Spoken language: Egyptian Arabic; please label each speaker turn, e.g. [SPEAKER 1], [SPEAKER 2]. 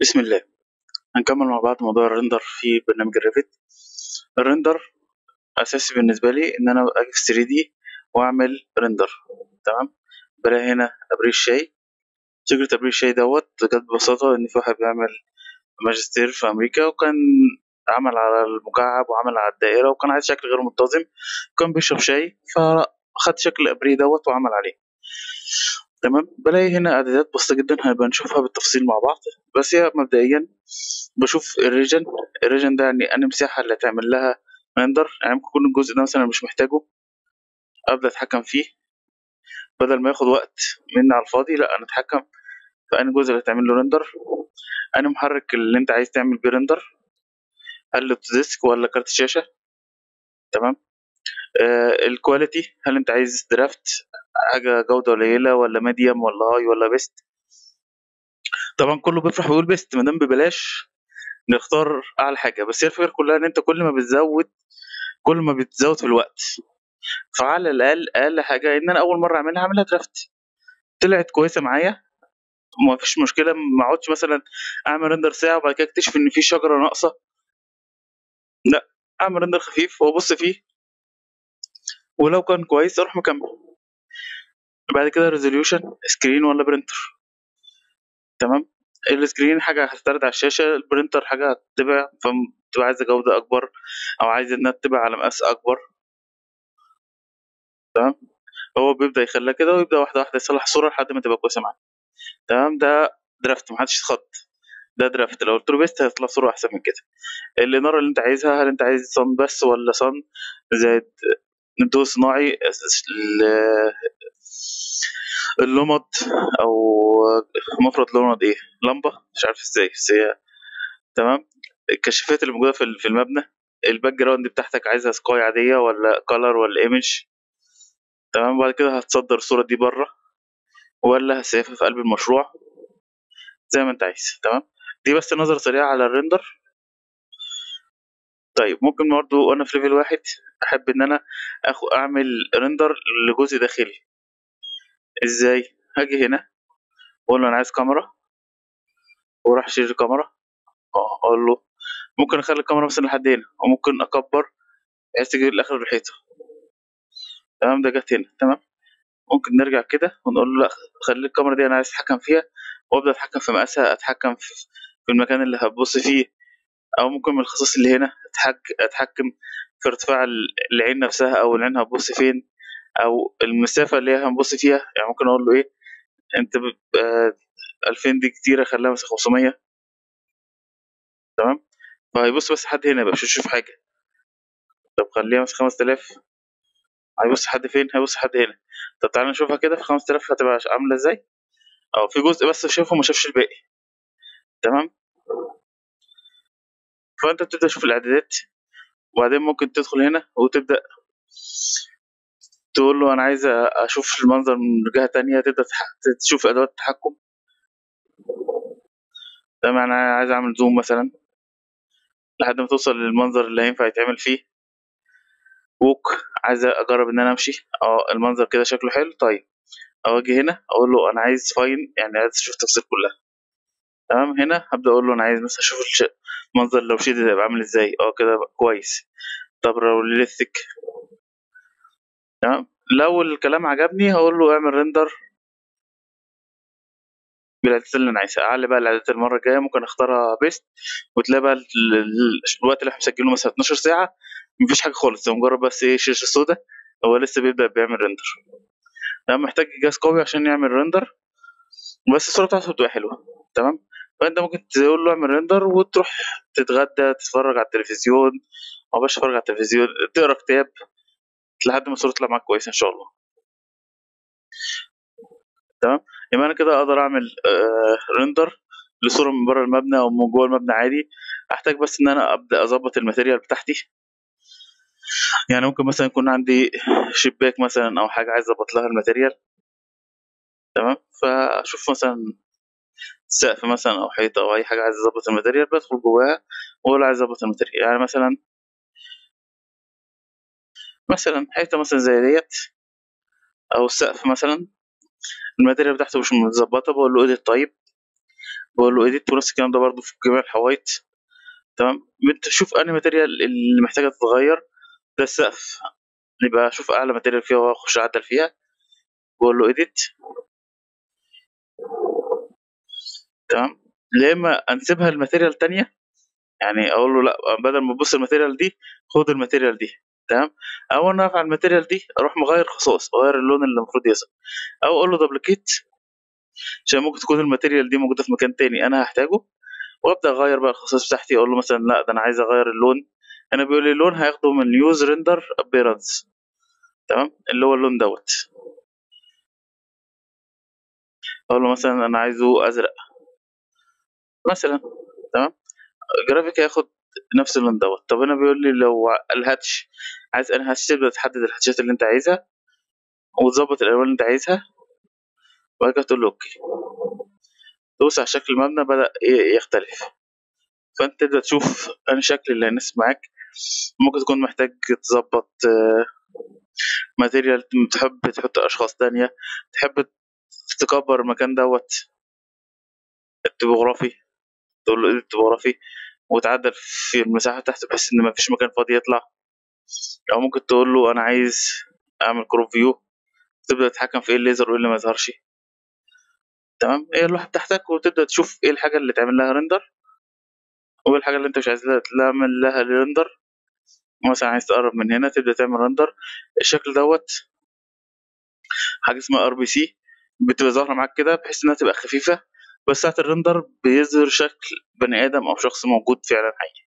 [SPEAKER 1] بسم الله هنكمل مع بعض موضوع الريندر في برنامج الريفت الريندر اساسي بالنسبه لي ان انا اجي في 3 دي واعمل ريندر تمام بلاقي هنا ابريل الشاي فكرة ابريل الشاي دوت جت ببساطه ان في واحد بيعمل ماجستير في امريكا وكان عمل على المكعب وعمل على الدائره وكان عايز شكل غير منتظم وكان بيشرب شاي فخد شكل الابريل دوت وعمل عليه تمام بلاقي هنا اعدادات بسيطه جدا هنبقى نشوفها بالتفصيل مع بعض بس هي مبدئيا بشوف الريجن الريجن ده يعني انهي مساحه اللي هتعمل لها ريندر يعني ممكن يكون الجزء ده مثلا مش محتاجه ابدا اتحكم فيه بدل ما ياخد وقت مني على الفاضي لا انا اتحكم في انهي جزء اللي هتعمل له ريندر انهي محرك اللي انت عايز تعمل بيه ريندر هل ديسك ولا كارت شاشه تمام آه الكواليتي هل انت عايز درافت حاجه جوده قليله ولا ميديوم ولا هاي ولا بيست طبعا كله بيفرح ويقول بيست ما دام ببلاش نختار اعلى حاجه بس هي الفكره كلها ان انت كل ما بتزود كل ما بتزود في الوقت فعلى الاقل اقل حاجه ان انا اول مره اعملها اعملها درافت طلعت كويسه معايا ما فيش مشكله ما اقعدش مثلا اعمل ريندر ساعه وبعد كده اكتشف ان في شجره ناقصه لا اعمل ريندر خفيف وابص فيه ولو كان كويس اروح مكمل بعد كده ريزوليوشن سكرين ولا برينتر تمام السكرين حاجه هتسترد على الشاشه البرينتر حاجه هتتبع فبتبقى عايزه جوده اكبر او عايزه انها تتبع على مقاس اكبر تمام هو بيبدا يخليها كده ويبدا واحده واحده يصلح الصوره لحد ما تبقى كويسه معاك تمام ده درافت محدش يتخض ده درافت لو قلت له بيست هيطلع صوره احسن من كده الاناره اللي انت عايزها هل انت عايز صن بس ولا صن زائد ضوء صناعي اللمض او مفرد لمض ايه لمبه مش عارف ازاي بس هي تمام الكشافات اللي موجوده في المبنى الباك جراوند بتاعتك عايزها سكاي عاديه ولا كولر ولا ايمج تمام بعد كده هتصدر الصوره دي بره ولا هسيفها في قلب المشروع زي ما انت عايز تمام دي بس نظرة سريعة على الريندر طيب ممكن برضو وانا في ليفل واحد احب ان انا اخو اعمل ريندر لجزء داخلي ازاي هاجي هنا اقول له انا عايز كاميرا واروح اشيل الكاميرا اه اقول له ممكن اخلي الكاميرا مثلا لحد هنا وممكن اكبر بحيث تجيب لاخر الحيطه تمام ده جت هنا تمام ممكن نرجع كده ونقول له لا خلي الكاميرا دي انا عايز اتحكم فيها وابدا اتحكم في مقاسها اتحكم في المكان اللي هتبص فيه او ممكن من الخصائص اللي هنا اتحكم في ارتفاع العين نفسها او العين هتبص فين او المسافه اللي هي هنبص فيها يعني ممكن اقول له ايه انت آه 2000 دي كتيره خليها مثلا 500 تمام فهيبص بس لحد هنا مش هيشوف حاجه طب خليها مثلا 5000 هيبص لحد فين هيبص لحد هنا طب تعالى نشوفها كده في 5000 هتبقى عامله ازاي اه في جزء بس شافه ما شافش الباقي تمام فانت بتبدا تشوف الاعدادات وبعدين ممكن تدخل هنا وتبدا تقول له انا عايز اشوف المنظر من جهه تانية تبدا تشوف ادوات التحكم تمام انا عايز اعمل زوم مثلا لحد ما توصل للمنظر اللي هينفع يتعمل فيه ووك عايز اجرب ان انا امشي اه المنظر كده شكله حلو طيب او اجي هنا اقول له انا عايز فاين يعني عايز اشوف التفاصيل كلها تمام هنا هبدا اقول له انا عايز مثلا اشوف المنظر لو شديد هيبقى عامل ازاي اه كده كويس طب لو ليثك تمام لو الكلام عجبني هقول له اعمل ريندر بالاعدادات اللي انا عايزها اعلي بقى الاعدادات المره الجايه ممكن اختارها بيست وتلاقي بقى الوقت اللي احنا مسجله مثلا 12 ساعه مفيش حاجه خالص ده مجرد بس ايه شاشه سوداء هو لسه بيبدا بيعمل ريندر تمام محتاج جهاز قوي عشان يعمل ريندر بس الصوره بتاعته بتبقى حلوه تمام فانت ممكن تقول له اعمل ريندر وتروح تتغدى تتفرج على التلفزيون او باش تتفرج على التلفزيون تقرا كتاب لحد ما الصوره تطلع معاك كويسه ان شاء الله تمام يبقى انا كده اقدر اعمل آه ريندر لصوره من بره المبنى او من جوه المبنى عادي احتاج بس ان انا ابدا اظبط الماتيريال بتاعتي يعني ممكن مثلا يكون عندي شباك مثلا او حاجه عايز اظبط لها الماتيريال تمام فاشوف مثلا سقف مثلا او حيطه او اي حاجه عايز اظبط الماتيريال بدخل جواها واقول عايز اظبط الماتيريال يعني مثلا مثلا حيطه مثلا زي ديت او السقف مثلا الماتيريال بتاعته مش متظبطه بقول له ايديت طيب بقول له edit ونفس الكلام ده برضه في جميع الحوايط تمام انت شوف انهي ماتيريال اللي محتاجه تتغير ده السقف يبقى اشوف اعلى ماتيريال فيها واخش اعدل فيها واقول له edit تمام يا اما انسبها لماتيريال تانية يعني اقول له لا بدل ما تبص الماتيريال دي خد الماتيريال دي تمام او انا افعل الماتيريال دي اروح مغير خصائص اغير اللون اللي المفروض يظهر او اقول له دبليكيت عشان ممكن تكون الماتيريال دي موجوده في مكان تاني انا هحتاجه وابدا اغير بقى الخصائص بتاعتي اقول له مثلا لا ده انا عايز اغير اللون انا بيقول لي اللون هياخده من يوز ريندر ابيرنس تمام اللي هو اللون دوت اقول له مثلا انا عايزه ازرق مثلا تمام جرافيك هياخد نفس اللون دوت طب انا بيقول لي لو الهاتش عايز انهي هاتش تبدا تحدد الهاتشات اللي انت عايزها وتظبط الالوان اللي انت عايزها وبعد كده تقول له اوكي تبص على شكل المبنى بدا يختلف فانت تبدا تشوف انهي شكل اللي هيناسب معاك ممكن تكون محتاج تظبط ماتيريال تحب تحط اشخاص تانية تحب تكبر المكان دوت التopography تقول له ايه التopography وتعدل في المساحة تحت بحيث ان مفيش مكان فاضي يطلع او ممكن تقول له انا عايز اعمل كروب فيو تبدا تتحكم في ايه الليزر وايه اللي ما يظهرش تمام ايه اللوحة بتاعتك وتبدا تشوف ايه الحاجة اللي تعمل لها ريندر وايه الحاجة اللي انت مش عايز تعمل لها ريندر مثلا عايز تقرب من هنا تبدا تعمل ريندر الشكل دوت حاجة اسمها ار بي سي بتبقى ظاهرة معاك كده بحيث انها تبقى خفيفة بس ساعة الريندر بيظهر شكل بني ادم او شخص موجود فعلا حي